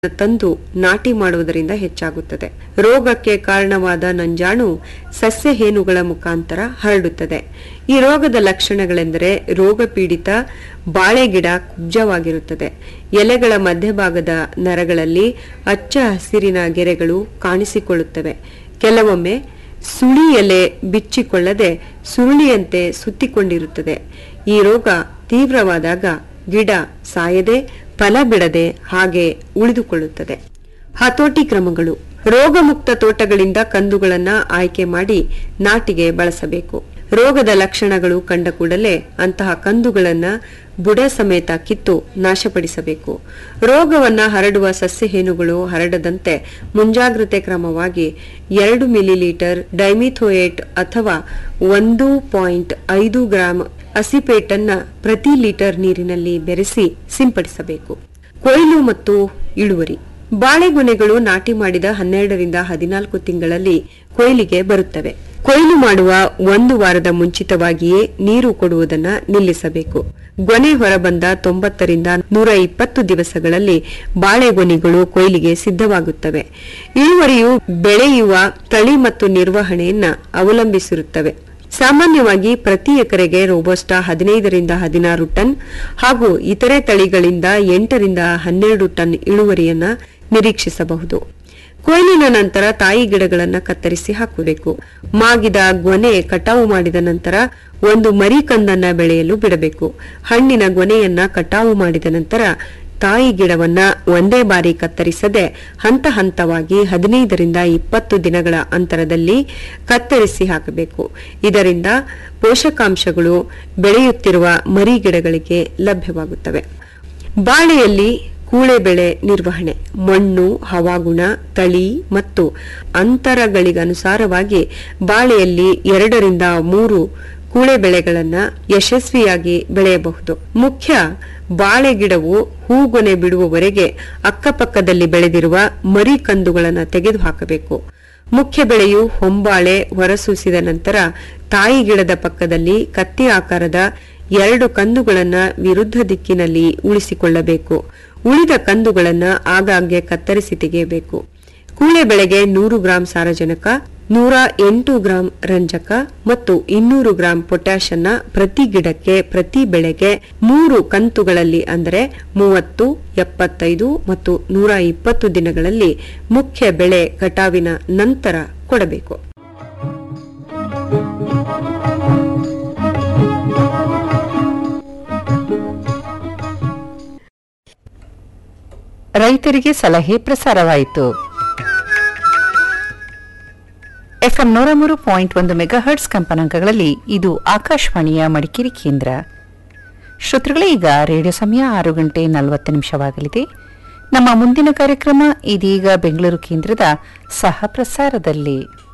ತಂದು ನಾಟಿ ಮಾಡುವುದರಿಂದ ಹೆಚ್ಚಾಗುತ್ತದೆ ರೋಗಕ್ಕೆ ಕಾರಣವಾದ ನಂಜಾಣು ಸಸ್ಯ ಹೇನುಗಳ ಮುಖಾಂತರ ಹರಡುತ್ತದೆ ಈ ರೋಗದ ಲಕ್ಷಣಗಳೆಂದರೆ ರೋಗ ಪೀಡಿತ ಬಾಳೆ ಗಿಡ ಕುಬ್ಜವಾಗಿರುತ್ತದೆ ಎಲೆಗಳ ಮಧ್ಯಭಾಗದ ನರಗಳಲ್ಲಿ ಅಚ್ಚ ಹಸಿರಿನ ಗೆರೆಗಳು ಕಾಣಿಸಿಕೊಳ್ಳುತ್ತವೆ ಕೆಲವೊಮ್ಮೆ ಸುಳಿ ಎಲೆ ಬಿಚ್ಚಿಕೊಳ್ಳದೆ ಸುರುಳಿಯಂತೆ ಸುತ್ತಿಕೊಂಡಿರುತ್ತದೆ ಈ ರೋಗ ತೀವ್ರವಾದಾಗ ಗಿಡ ಸಾಯದೆ ಫಲ ಬಿಡದೆ ಹಾಗೆ ಉಳಿದುಕೊಳ್ಳುತ್ತದೆ ಹತೋಟಿ ಕ್ರಮಗಳು ರೋಗಮುಕ್ತ ತೋಟಗಳಿಂದ ಕಂದುಗಳನ್ನ ಆಯ್ಕೆ ಮಾಡಿ ನಾಟಿಗೆ ಬಳಸಬೇಕು ರೋಗದ ಲಕ್ಷಣಗಳು ಕಂಡ ಕೂಡಲೇ ಅಂತಹ ಕಂದುಗಳನ್ನ ಬುಡ ಸಮೇತ ಕಿತ್ತು ನಾಶಪಡಿಸಬೇಕು ರೋಗವನ್ನ ಹರಡುವ ಸಸ್ಯ ಹೇನುಗಳು ಹರಡದಂತೆ ಮುಂಜಾಗ್ರತೆ ಕ್ರಮವಾಗಿ ಎರಡು ಮಿಲಿಲೀಟರ್ ಡೈಮಿಥೋಯೇಟ್ ಅಥವಾ ಒಂದು ಪಾಯಿಂಟ್ ಐದು ಗ್ರಾಂ ಅಸಿಪೇಟನ್ನ ಪ್ರತಿ ಲೀಟರ್ ನೀರಿನಲ್ಲಿ ಬೆರೆಸಿ ಸಿಂಪಡಿಸಬೇಕು ಕೊಯ್ಲು ಮತ್ತು ಇಳುವರಿ ಬಾಳೆಗೊನೆಗಳು ನಾಟಿ ಮಾಡಿದ ಹನ್ನೆರಡರಿಂದ ಹದಿನಾಲ್ಕು ತಿಂಗಳಲ್ಲಿ ಕೊಯ್ಲಿಗೆ ಬರುತ್ತವೆ ಕೊಯ್ಲು ಮಾಡುವ ಒಂದು ವಾರದ ಮುಂಚಿತವಾಗಿಯೇ ನೀರು ಕೊಡುವುದನ್ನ ನಿಲ್ಲಿಸಬೇಕು ಗೊನೆ ಹೊರಬಂದ ತೊಂಬತ್ತರಿಂದ ನೂರ ಇಪ್ಪತ್ತು ದಿವಸಗಳಲ್ಲಿ ಬಾಳೆಗೊನೆಗಳು ಕೊಯ್ಲಿಗೆ ಸಿದ್ಧವಾಗುತ್ತವೆ ಇಳುವರಿಯು ಬೆಳೆಯುವ ತಳಿ ಮತ್ತು ನಿರ್ವಹಣೆಯನ್ನ ಅವಲಂಬಿಸಿರುತ್ತವೆ ಸಾಮಾನ್ಯವಾಗಿ ಪ್ರತಿ ಎಕರೆಗೆ ರೋಬೋಸ್ಟಾ ಹದಿನೈದರಿಂದ ಹದಿನಾರು ಟನ್ ಹಾಗೂ ಇತರೆ ತಳಿಗಳಿಂದ ಎಂಟರಿಂದ ಹನ್ನೆರಡು ಟನ್ ಇಳುವರಿಯನ್ನ ನಿರೀಕ್ಷಿಸಬಹುದು ಕೊಯ್ಲಿನ ನಂತರ ತಾಯಿ ಗಿಡಗಳನ್ನ ಕತ್ತರಿಸಿ ಹಾಕಬೇಕು ಮಾಗಿದ ಗೊನೆ ಕಟಾವು ಮಾಡಿದ ನಂತರ ಒಂದು ಮರಿ ಕಂದನ್ನ ಬೆಳೆಯಲು ಬಿಡಬೇಕು ಹಣ್ಣಿನ ಗೊನೆಯನ್ನ ಕಟಾವು ಮಾಡಿದ ನಂತರ ತಾಯಿ ಗಿಡವನ್ನ ಒಂದೇ ಬಾರಿ ಕತ್ತರಿಸದೆ ಹಂತ ಹಂತವಾಗಿ ಹದಿನೈದರಿಂದ ಇಪ್ಪತ್ತು ದಿನಗಳ ಅಂತರದಲ್ಲಿ ಕತ್ತರಿಸಿ ಹಾಕಬೇಕು ಇದರಿಂದ ಪೋಷಕಾಂಶಗಳು ಬೆಳೆಯುತ್ತಿರುವ ಮರಿ ಗಿಡಗಳಿಗೆ ಲಭ್ಯವಾಗುತ್ತವೆ ಬಾಳೆಯಲ್ಲಿ ಕೂಳೆ ಬೆಳೆ ನಿರ್ವಹಣೆ ಮಣ್ಣು ಹವಾಗುಣ ತಳಿ ಮತ್ತು ಅಂತರಗಳಿಗನುಸಾರವಾಗಿ ಬಾಳೆಯಲ್ಲಿ ಎರಡರಿಂದ ಮೂರು ಕೂಳೆ ಬೆಳೆಗಳನ್ನ ಯಶಸ್ವಿಯಾಗಿ ಬೆಳೆಯಬಹುದು ಮುಖ್ಯ ಬಾಳೆ ಗಿಡವು ಹೂಗೊನೆ ಬಿಡುವವರೆಗೆ ಅಕ್ಕಪಕ್ಕದಲ್ಲಿ ಬೆಳೆದಿರುವ ಮರಿ ಕಂದುಗಳನ್ನು ತೆಗೆದುಹಾಕಬೇಕು ಮುಖ್ಯ ಬೆಳೆಯು ಹೊಂಬಾಳೆ ಹೊರಸೂಸಿದ ನಂತರ ತಾಯಿ ಗಿಡದ ಪಕ್ಕದಲ್ಲಿ ಕತ್ತಿ ಆಕಾರದ ಎರಡು ಕಂದುಗಳನ್ನ ವಿರುದ್ಧ ದಿಕ್ಕಿನಲ್ಲಿ ಉಳಿಸಿಕೊಳ್ಳಬೇಕು ಉಳಿದ ಕಂದುಗಳನ್ನ ಆಗಾಗ್ಗೆ ಕತ್ತರಿಸಿ ತೆಗೆಯಬೇಕು ಕೂಳೆ ಬೆಳೆಗೆ ನೂರು ಗ್ರಾಂ ಸಾರಜನಕ ನೂರ ಎಂಟು ಗ್ರಾಂ ರಂಜಕ ಮತ್ತು ಇನ್ನೂರು ಗ್ರಾಂ ಪೊಟ್ಯಾಷ್ ಅನ್ನ ಪ್ರತಿ ಗಿಡಕ್ಕೆ ಪ್ರತಿ ಬೆಳೆಗೆ ಮೂರು ಕಂತುಗಳಲ್ಲಿ ಅಂದರೆ ಮೂವತ್ತು ಎಪ್ಪತ್ತೈದು ಮತ್ತು ನೂರ ಇಪ್ಪತ್ತು ದಿನಗಳಲ್ಲಿ ಮುಖ್ಯ ಬೆಳೆ ಕಟಾವಿನ ನಂತರ ಕೊಡಬೇಕು ರೈತರಿಗೆ ಸಲಹೆ ಪ್ರಸಾರವಾಯಿತು ಎಫ್ಎಂ ನೂರ ಮೂರು ಪಾಯಿಂಟ್ ಒಂದು ಮೆಗಾಹರ್ಟ್ಸ್ ಕಂಪನಾಂಕಗಳಲ್ಲಿ ಇದು ಆಕಾಶವಾಣಿಯ ಮಡಿಕೇರಿ ಕೇಂದ್ರ ಶ್ರೋತೃಗಳೇ ಈಗ ರೇಡಿಯೋ ಸಮಯ ಆರು ಗಂಟೆ ನಲವತ್ತು ನಿಮಿಷವಾಗಲಿದೆ ನಮ್ಮ ಮುಂದಿನ ಕಾರ್ಯಕ್ರಮ ಇದೀಗ ಬೆಂಗಳೂರು ಕೇಂದ್ರದ ಸಹ ಪ್ರಸಾರದಲ್ಲಿ